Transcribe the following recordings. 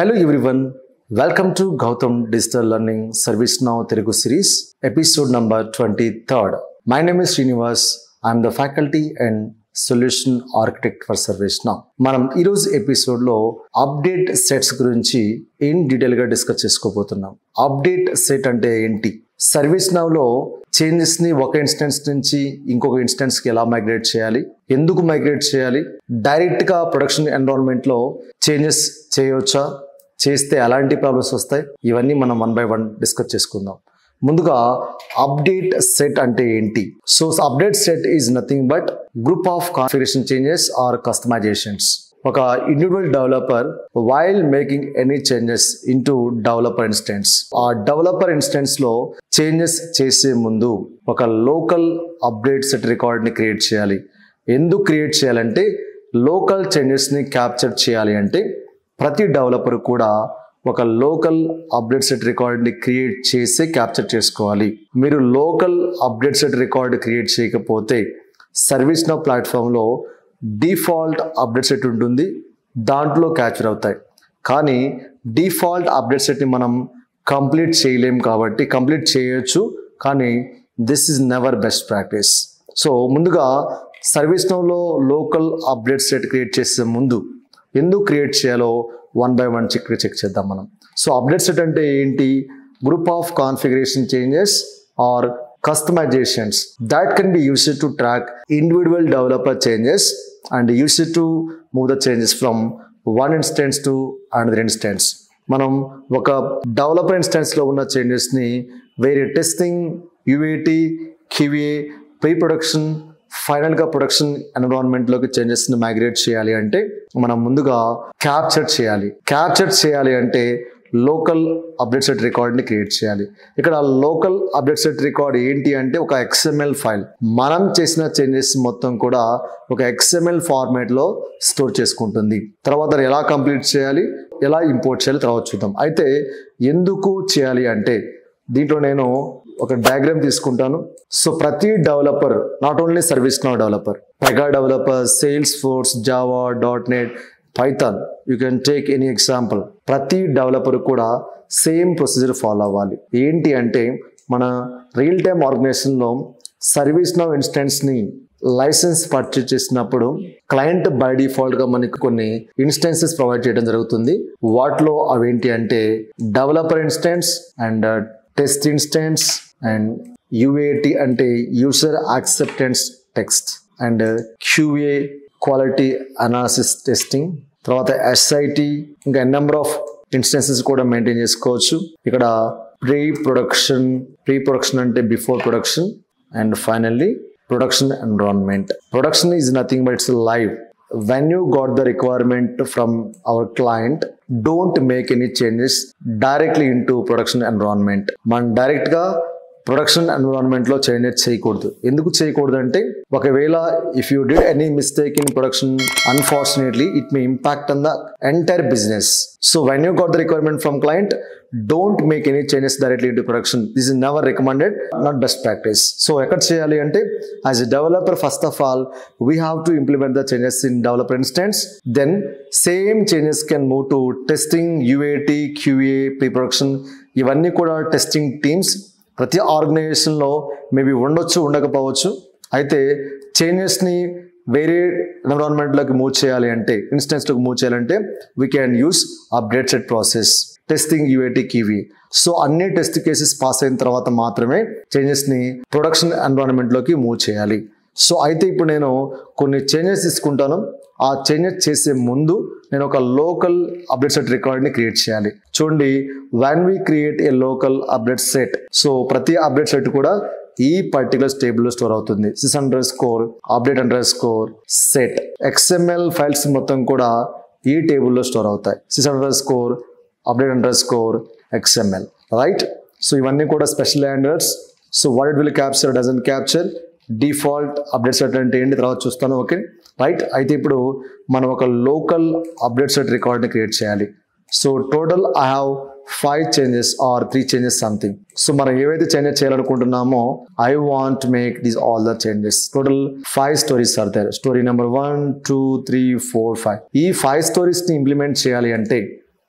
Hello everyone, welcome to Gautam Digital Learning Service Now Telugu series, episode number 23rd. My name is Srinivas. I am the faculty and solution architect for ServiceNow మనం ఈరోజు ఎపిసోడ్లో update sets గురించి ఏం డీటెయిల్గా discuss చేసుకోబోతున్నాం update set అంటే ఏంటి service నవ్లో చేంజెస్ని ఒక ఇన్స్టెన్స్ నుంచి ఇంకొక ఇన్స్టెన్స్కి ఎలా మైగ్రేట్ చేయాలి ఎందుకు మైగ్రేట్ చేయాలి డైరెక్ట్గా ప్రొడక్షన్ ఎన్విరాన్మెంట్లో చేంజెస్ చేయవచ్చా చేస్తే ఎలాంటి ప్రాబ్లమ్స్ వస్తాయి ఇవన్నీ మనం వన్ బై వన్ డిస్కస్ చేసుకుందాం ముందుగా అప్డేట్ సెట్ అంటే ఏంటి so update set is nothing but group of configuration changes or customizations ఒక individual developer while making any changes into developer instance ఆ డెవలపర్ ఇన్స్టెన్స్ లో చేంజెస్ చేసే ముందు ఒక లోకల్ అప్డేట్ సెట్ రికార్డ్ ని create చేయాలి ఎందుకు క్రియేట్ చేయాలంటే లోకల్ చేంజెస్ ని క్యాప్చర్ చేయాలి అంటే ప్రతి డెవలపర్ కూడా ఒక లోకల్ అప్డేట్ సెట్ రికార్డ్ని క్రియేట్ చేసి క్యాప్చర్ చేసుకోవాలి మీరు local update set record create చేయకపోతే సర్వీస్ నో ప్లాట్ఫామ్లో డిఫాల్ట్ అప్డేట్ సెట్ ఉంటుంది దాంట్లో క్యాప్చర్ అవుతాయి కానీ డిఫాల్ట్ అప్డేట్ సెట్ని మనం కంప్లీట్ చేయలేం కాబట్టి కంప్లీట్ చేయొచ్చు కానీ this is never best practice so ముందుగా సర్వీస్ నోలో లోకల్ అప్డేట్ సెట్ క్రియేట్ చేసే ముందు ఎందుకు క్రియేట్ చేయాలో one by one check check చేద్దాం మనం సో అప్డేట్ సెట్ అంటే ఏంటి group of configuration changes or customizations that can be used to track individual developer changes and used to move the changes from one instance to another instance మనం ఒక developer ఇన్స్టెన్స్లో ఉన్న చేంజెస్ని వేరే testing UAT QA pre production ఫైనల్గా production ఎన్విరాన్మెంట్లోకి చేంజెస్ని migrate చేయాలి అంటే మనం ముందుగా క్యాప్చర్ చేయాలి క్యాప్చర్ చేయాలి అంటే లోకల్ అప్డేట్ సెట్ రికార్డ్ని క్రియేట్ చేయాలి ఇక్కడ లోకల్ అప్డేట్ సెట్ రికార్డ్ ఏంటి అంటే ఒక ఎక్స్ఎంఎల్ ఫైల్ మనం చేసిన చేంజెస్ మొత్తం కూడా ఒక ఎక్స్ఎంఎల్ ఫార్మేట్లో స్టోర్ చేసుకుంటుంది తర్వాత దాన్ని ఎలా కంప్లీట్ చేయాలి ఎలా ఇంపోర్ట్ చేయాలి తర్వాత చూద్దాం అయితే ఎందుకు చేయాలి అంటే దీంట్లో నేను ఒక డయాగ్రామ్ తీసుకుంటాను సో ప్రతి developer not only ServiceNow developer mega developer Salesforce Java dot net Python you can take any example ప్రతి డెవలపర్ కూడా సేమ్ ప్రొసీజర్ ఫాలో అవ్వాలి ఏంటి అంటే మన రియల్ టైమ్ ఆర్గనైజేషన్లో సర్వీస్ నౌ ఇన్స్టెన్స్ని లైసెన్స్ పర్చేజ్ చేసినప్పుడు క్లయింట్ బై డిఫాల్ట్గా మనకి కొన్ని ఇన్స్టెన్సెస్ ప్రొవైడ్ చేయడం జరుగుతుంది వాటిలో అవేంటి అంటే developer instance and test instance and UAT అంటే user acceptance text and QA quality analysis testing తర్వాత ఎస్ఐటి ఇంకా నెంబర్ ఆఫ్ ఇన్స్టెన్సెస్ కూడా మెయింటైన్ చేసుకోవచ్చు ఇక్కడ ప్రీ ప్రొడక్షన్ ప్రీ ప్రొడక్షన్ అంటే before production and finally production environment production is nothing but it's live when you got the requirement from our client don't make any changes directly into production environment మనం డైరెక్ట్గా production ఎన్విరాన్మెంట్లో changes చేయకూడదు ఎందుకు చేయకూడదు అంటే ఒకవేళ if you did any mistake in production unfortunately it may impact on the entire business so when you got the requirement from client don't make any changes directly into production this is never recommended not best practice so ఎక్కడ చేయాలి అంటే as a developer first of all we have to implement the changes in developer instance then same changes can move to testing UAT QA pre production ఇవన్నీ కూడా testing teams ప్రతి ఆర్గనైజేషన్లో maybe ఉండొచ్చు ఉండకపోవచ్చు అయితే చేంజెస్ని వేరే ఎన్విరాన్మెంట్లోకి మూవ్ చేయాలి అంటే ఇన్స్టెన్స్లోకి మూవ్ చేయాలంటే we can use update set process testing UAT కివి సో అన్ని టెస్ట్ కేసెస్ పాస్ అయిన తర్వాత మాత్రమే చేంజెస్ని ప్రొడక్షన్ ఎన్విరాన్మెంట్లోకి మూవ్ చేయాలి సో అయితే ఇప్పుడు నేను కొన్ని చేంజెస్ తీసుకుంటాను ఆ చేంజెస్ చేసే ముందు నేను ఒక లోకల్ అప్డేట్ సెట్ రికార్డ్ని క్రియేట్ చేయాలి చూడండి one we create a local update set so ప్రతి అప్డేట్ సెట్ కూడా ఈ పర్టికులర్ టేబుల్లో స్టోర్ అవుతుంది sys underscore update underscore set XML files మొత్తం కూడా ఈ టేబుల్లో స్టోర్ అవుతాయి sys underscore update underscore XML right so ఇవన్నీ కూడా special standards so what it will capture dozen capture default update set అంటే ఏంటి తర్వాత చూస్తాను ఓకే రైట్ అయితే ఇప్పుడు మనం ఒక లోకల్ అప్డేట్ సెట్ రికార్డ్ని క్రియేట్ చేయాలి so total I have five changes or three changes something so మనం ఏవైతే చేంజెస్ చేయాలనుకుంటున్నామో I want make these all the changes total five stories are there story number one two three four five ఈ five stories ని implement చేయాలి అంటే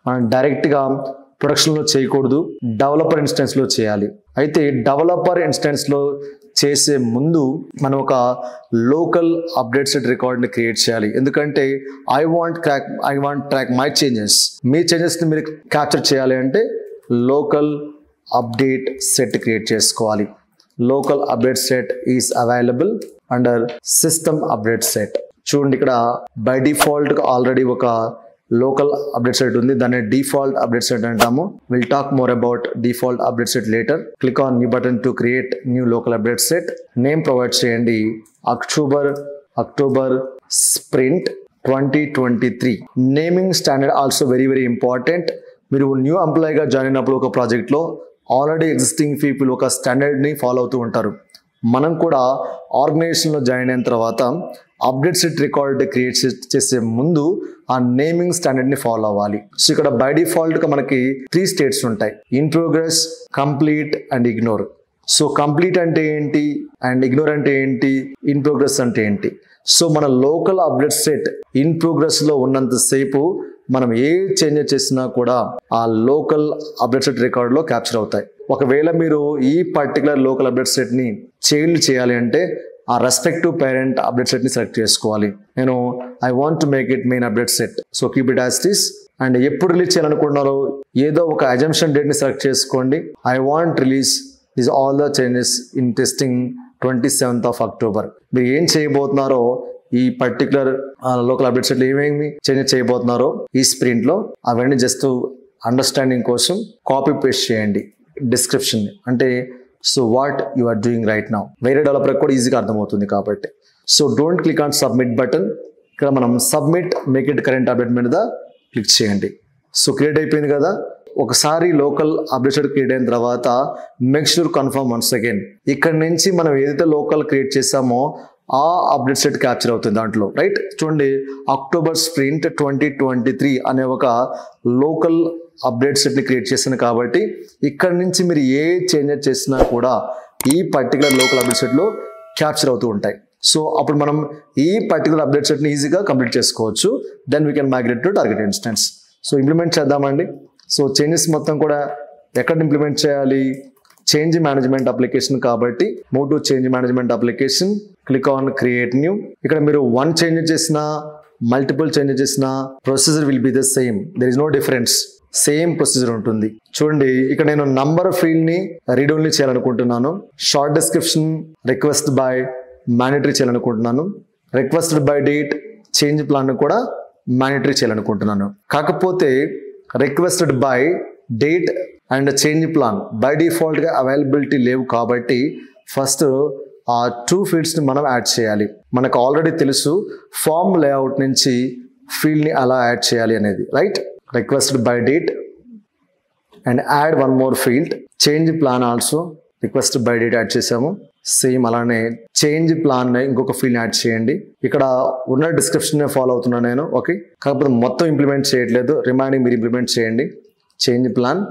మనం డైరెక్ట్గా ప్రొడక్షన్లో చేయకూడదు డెవలపర్ ఇన్స్టెన్స్లో చేయాలి అయితే డెవలపర్ ఇన్స్టెన్స్లో చేసే ముందు మనం ఒక లోకల్ అప్డేట్ సెట్ రికార్డ్ని క్రియేట్ చేయాలి ఎందుకంటే I want crack I want track my changes మీ చేంజెస్ని మీరు క్యాప్చర్ చేయాలి అంటే లోకల్ అప్డేట్ సెట్ క్రియేట్ చేసుకోవాలి local update set is available under system update set చూడండి ఇక్కడ బై డిఫాల్ట్ ఆల్రెడీ ఒక లోకల్ అప్డేట్ సెట్ ఉంది దాన్ని డిఫాల్ట్ అప్డేట్ సెట్ అంటాము will talk more about default update set later click on new button to create new local update set name provide చేయండి October October sprint twenty twenty three naming standard also very very important మీరు new ఎంప్లాయీగా join అయినప్పుడు ఒక ప్రాజెక్ట్లో already existing people ఒక స్టాండర్డ్ని follow అవుతూ ఉంటారు మనం కూడా ఆర్గనైజేషన్లో జాయిన్ అయిన తర్వాత అప్డేట్ సెట్ రికార్డ్ క్రియేట్ చేసే ముందు ఆ నేమింగ్ స్టాండర్డ్ని ఫాలో అవ్వాలి సో ఇక్కడ బై డిఫాల్ట్గా మనకి త్రీ స్టేట్స్ ఉంటాయి in progress complete and ignore so complete అంటే ఏంటి అండ్ ఇగ్నోర్ అంటే ఏంటి ఇన్ ప్రోగ్రెస్ అంటే ఏంటి సో మన లోకల్ అప్డేట్ సెట్ ఇన్ ప్రోగ్రెస్లో ఉన్నంతసేపు మనం ఏ చేంజ్ చేసినా కూడా ఆ లోకల్ అప్డేట్ సెట్ రికార్డులో క్యాప్చర్ అవుతాయి ఒకవేళ మీరు ఈ పర్టికులర్ లోకల్ అప్డేట్ సెట్ని చేంజ్ చేయాలి అంటే ఆ రెస్పెక్టివ్ పేరెంట్ అప్డేట్ సెట్ని సెలెక్ట్ చేసుకోవాలి నేను I want to make it main update set so keep it as this and ఎప్పుడు రిలీజ్ చేయాలనుకుంటున్నారో ఏదో ఒక అజంప్షన్ డేట్ని సెలెక్ట్ చేసుకోండి I want release this all the changes in testing twenty seventh of October మీరు ఏం చేయబోతున్నారో ఈ పర్టికులర్ లోకల్ అప్డేట్ సెట్లు ఏమేమి చేంజ్ చేయబోతున్నారో ఈ స్ప్రింట్ లో అవన్నీ జస్ట్ అండర్స్టాండింగ్ కోసం కాపీ పేస్ట్ చేయండి డిస్క్రిప్షన్ అంటే so what you are doing right now వేరే డెవలపర్ కూడా ఈజీగా అర్థమవుతుంది కాబట్టి so don't click on submit button ఇక్కడ మనం submit make it current update మీద క్లిక్ చేయండి సో క్రియేట్ అయిపోయింది కదా ఒకసారి లోకల్ అప్డేట్ సెట్ క్రియేట్ అయిన తర్వాత make sure confirm once again ఇక్కడ నుంచి మనం ఏదైతే లోకల్ క్రియేట్ చేసామో ఆ అప్డేట్ సెట్ క్యాప్చర్ అవుతుంది దాంట్లో రైట్ చూడండి October sprint twenty twenty three అనే ఒక లోకల్ అప్డేట్ సెట్ని క్రియేట్ చేశాను కాబట్టి ఇక్కడ నుంచి మీరు ఏ చేంజెస్ చేసినా కూడా ఈ పర్టికులర్ లోకల్ అప్డేట్ సెట్లో క్యాప్చర్ అవుతూ ఉంటాయి సో అప్పుడు మనం ఈ పర్టికులర్ అప్డేట్ సెట్ని ఈజీగా కంప్లీట్ చేసుకోవచ్చు then we can migrate to target instance so implement చేద్దామండి సో చేంజెస్ మొత్తం కూడా ఎక్కడ ఇంప్లిమెంట్ చేయాలి చేంజ్ మేనేజ్మెంట్ అప్లికేషన్ కాబట్టి move to change management application click on create new ఇక్కడ మీరు వన్ చేంజ్ చేసినా మల్టిపుల్ చేంజ్ చేసినా procedure will be the same there is no difference same procedure ఉంటుంది చూడండి ఇక్కడ నేను నంబర్ ఫీల్డ్ ని రీడ్ ఓన్లీ చేయాలనుకుంటున్నాను short description request by mandatory చేయాలనుకుంటున్నాను requested by date change plan కూడా మానిటరీ చేయాలనుకుంటున్నాను కాకపోతే requested by date and change plan by డిఫాల్ట్గా అవైలబిలిటీ లేవు కాబట్టి ఫస్ట్ ఆ టూ ఫీల్డ్స్ని మనం యాడ్ చేయాలి మనకు ఆల్రెడీ తెలుసు ఫామ్ లేఅవుట్ నుంచి ఫీల్డ్ని అలా యాడ్ చేయాలి అనేది right requested by date and add one more field change plan also request by date add చేసాము సేమ్ అలానే చేంజ్ ప్లాన్ ఇంకొక ఫీల్డ్ యాడ్ చేయండి ఇక్కడ ఉన్న డిస్క్రిప్షన్ ఫాలో అవుతున్నాను నేను ఓకే కాకపోతే మొత్తం ఇంప్లిమెంట్ చేయట్లేదు రిమైనింగ్ మీరు ఇంప్లిమెంట్ చేయండి change plan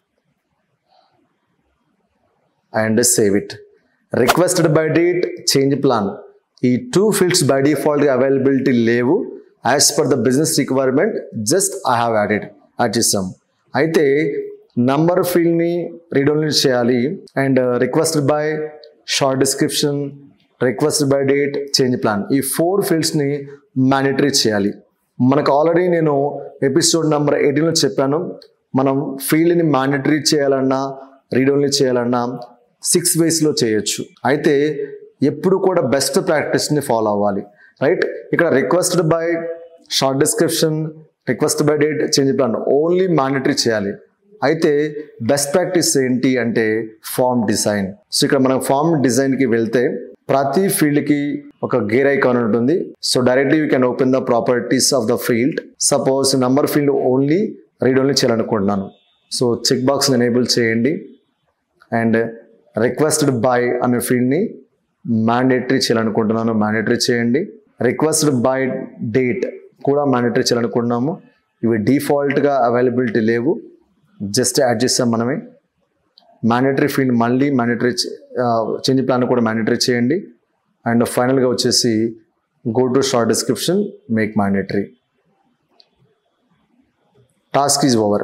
and save it requested by date change plan ఈ two fields by default availability లేవు as per the business requirement just I have added add చేసాం అయితే నంబర్ ఫీల్డ్ని రీడ్ ఓన్లీ చేయాలి and requested by short description request by date change plan ఈ four ఫీల్డ్స్ని mandatory చేయాలి మనకు ఆల్రెడీ నేను ఎపిసోడ్ నెంబర్ ఎయిటీన్లో చెప్పాను మనం ఫీల్డ్ని మ్యాండేటరీ చేయాలన్నా రీడ్ ఓన్లీ చేయాలన్నా సిక్స్ వేస్లో చేయొచ్చు అయితే ఎప్పుడు కూడా బెస్ట్ ప్రాక్టీస్ని ఫాలో అవ్వాలి రైట్ ఇక్కడ requested by short description request by date change plan only mandatory చేయాలి అయితే బెస్ట్ ప్రాక్టీస్ ఏంటి అంటే ఫామ్ డిజైన్ సో ఇక్కడ మనం ఫామ్ డిజైన్కి వెళ్తే ప్రతి ఫీల్డ్కి ఒక గేర్ ఐకాన్ ఉంటుంది so directly you can open the properties of the field suppose number field only read only చేయాలనుకుంటున్నాను సో చెక్ బాక్స్ని ఎనేబుల్ చేయండి అండ్ రిక్వెస్టెడ్ బై అనే ఫీల్డ్ని మ్యాండేటరీ చేయాలనుకుంటున్నాను మ్యాండేటరీ చేయండి రిక్వెస్టెడ్ బై డేట్ కూడా మ్యాండేటరీ చేయాలనుకుంటున్నాము ఇవి డిఫాల్ట్గా అవైలబిలిటీ లేవు జస్ట్ యాడ్ చేస్తాం మనమే మ్యాండేటరీ ఫీల్డ్ మళ్ళీ మ్యాండేటరీ చేంజ్ ప్లాన్ కూడా మ్యాండేటరీ చేయండి అండ్ ఫైనల్గా వచ్చేసి go to short description make mandatory task is over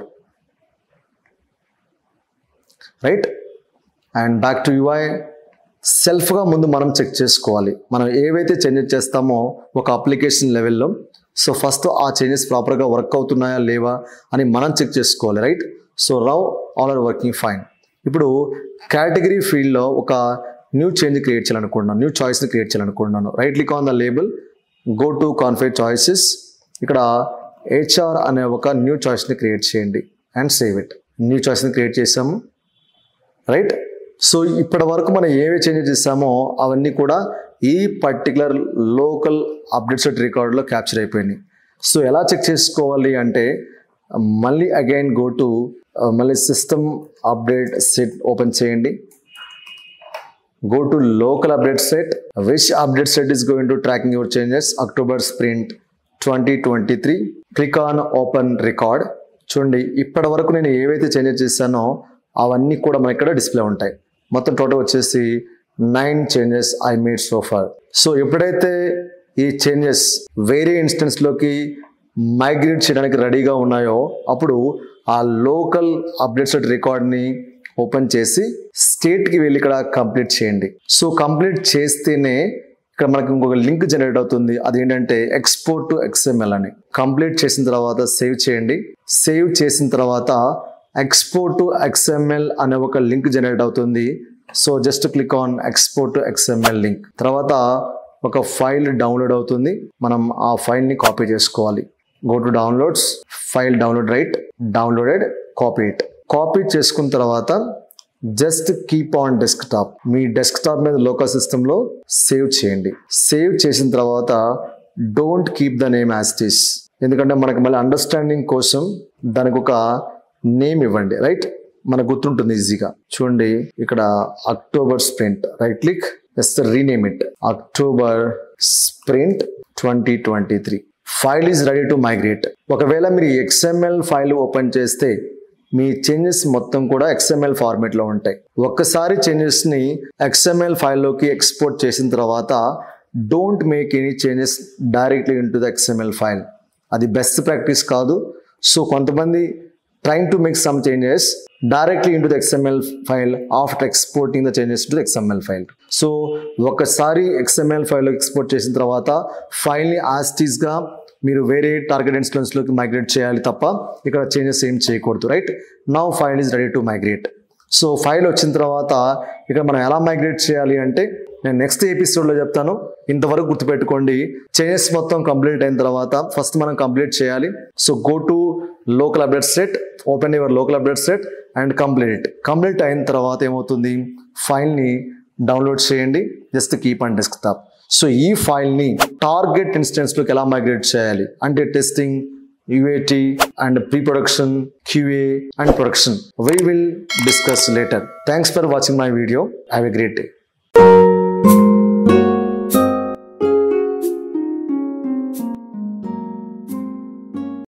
right and back to UI సెల్ఫ్గా ముందు మనం చెక్ చేసుకోవాలి మనం ఏవైతే చేంజెస్ చేస్తామో ఒక అప్లికేషన్ లెవెల్లో సో ఫస్ట్ ఆ చేంజెస్ ప్రాపర్గా వర్క్ అవుతున్నాయా లేవా అని మనం చెక్ చేసుకోవాలి right so row all are working fine ఇప్పుడు కేటగిరీ ఫీల్డ్లో ఒక న్యూ చేంజ్ క్రియేట్ చేయాలనుకుంటున్నాను న్యూ చాయిస్ని క్రియేట్ చేయాలనుకుంటున్నాను right click on the label go to configure choices ఇక్కడ హెచ్ఆర్ అనే ఒక న్యూ చాయిస్ని క్రియేట్ చేయండి అండ్ సేవ్ ఇట్ న్యూ చాయిస్ని క్రియేట్ చేసాము రైట్ సో ఇప్పటి వరకు మనం ఏవే చేంజెస్ చేసామో అవన్నీ కూడా ఈ పర్టికులర్ లోకల్ అప్డేట్ సెట్ రికార్డులో క్యాప్చర్ అయిపోయినాయి సో ఎలా చెక్ చేసుకోవాలి అంటే మళ్ళీ అగైన్ గో టు మళ్ళీ సిస్టమ్ అప్డేట్ సెట్ ఓపెన్ చేయండి go to local update set which update set is going to tracking your changes october sprint 2023 click on open record చూడండి ఇప్పటి వరకు నేను ఏవైతే చేంజెస్ చేశానో అవన్నీ కూడా మన ఇక్కడ డిస్ప్లే ఉంటాయి మొత్తం టోటల్ వచ్చేసి nine changes I made so far so ఎప్పుడైతే ఈ చేంజెస్ వేరే ఇన్స్టెన్స్లోకి మైగ్రేట్ చేయడానికి రెడీగా ఉన్నాయో అప్పుడు ఆ లోకల్ అప్డేట్ సెట్ రికార్డ్ని ఓపెన్ చేసి స్టేట్కి వెళ్ళి ఇక్కడ కంప్లీట్ చేయండి సో కంప్లీట్ చేస్తేనే ఇక్కడ మనకి ఇంకొక లింక్ జనరేట్ అవుతుంది అదేంటంటే ఎక్స్పోర్ట్ టు ఎక్స్ఎంఎల్ అని కంప్లీట్ చేసిన తర్వాత సేవ్ చేయండి సేవ్ చేసిన తర్వాత ఎక్స్పోర్ట్ టు ఎక్స్ఎంఎల్ అనే ఒక లింక్ జనరేట్ అవుతుంది so just click on export to XML link తర్వాత ఒక ఫైల్ డౌన్లోడ్ అవుతుంది మనం ఆ ఫైల్ని కాపీ చేసుకోవాలి go to downloads file download right downloaded copy it copy చేసుకున్న తర్వాత జస్ట్ కీప్ ఆన్ డెస్క్టాప్ మీ డెస్క్టాప్ మీద లోకల్ సిస్టంలో సేవ్ చేయండి సేవ్ చేసిన తర్వాత don't keep the name as it is ఎందుకంటే మనకి మళ్ళీ అండర్స్టాండింగ్ కోసం దానికి ఒక నేమ్ ఇవ్వండి రైట్ మనకు గుర్తుంటుంది ఈజీగా చూడండి ఇక్కడ October sprint right click just rename it October sprint twenty twenty three file is ready to migrate ఒకవేళ మీరు ఎక్స్ఎంఎల్ ఫైల్ ఓపెన్ చేస్తే మీ చేంజెస్ మొత్తం కూడా ఎక్స్ఎంఎల్ ఫార్మేట్లో ఉంటాయి ఒక్కసారి చేంజెస్ని ఎక్స్ఎంఎల్ ఫైల్లోకి ఎక్స్పోర్ట్ చేసిన తర్వాత don't make any changes directly in to the XML file అది బెస్ట్ ప్రాక్టీస్ కాదు సో కొంతమంది trying to make some changes directly into the XML file after exporting the changes to the XML file so ఒకసారి XML file export చేసిన తర్వాత ఫైల్ని ఆస్టీస్గా మీరు వేరే target ఇన్స్టెన్స్లోకి migrate చేయాలి తప్ప ఇక్కడ చేంజెస్ ఏం చేయకూడదు right now file is ready to migrate so file వచ్చిన తర్వాత ఇక్కడ మనం ఎలా మైగ్రేట్ చేయాలి అంటే నేను నెక్స్ట్ ఎపిసోడ్లో చెప్తాను ఇంతవరకు గుర్తుపెట్టుకోండి చేంజెస్ మొత్తం కంప్లీట్ అయిన తర్వాత ఫస్ట్ మనం కంప్లీట్ చేయాలి so go to local update set open your local update set and complete complete అయిన తర్వాత ఏమవుతుంది ఫైల్ని డౌన్లోడ్ చేయండి just keep and desktop so ఈ ఫైల్ని టార్గెట్ ఇన్స్టెన్స్లోకి ఎలా మైగ్రేట్ చేయాలి అంటే testing UAT and pre production QA and production we will discuss later thanks for watching my video have a great day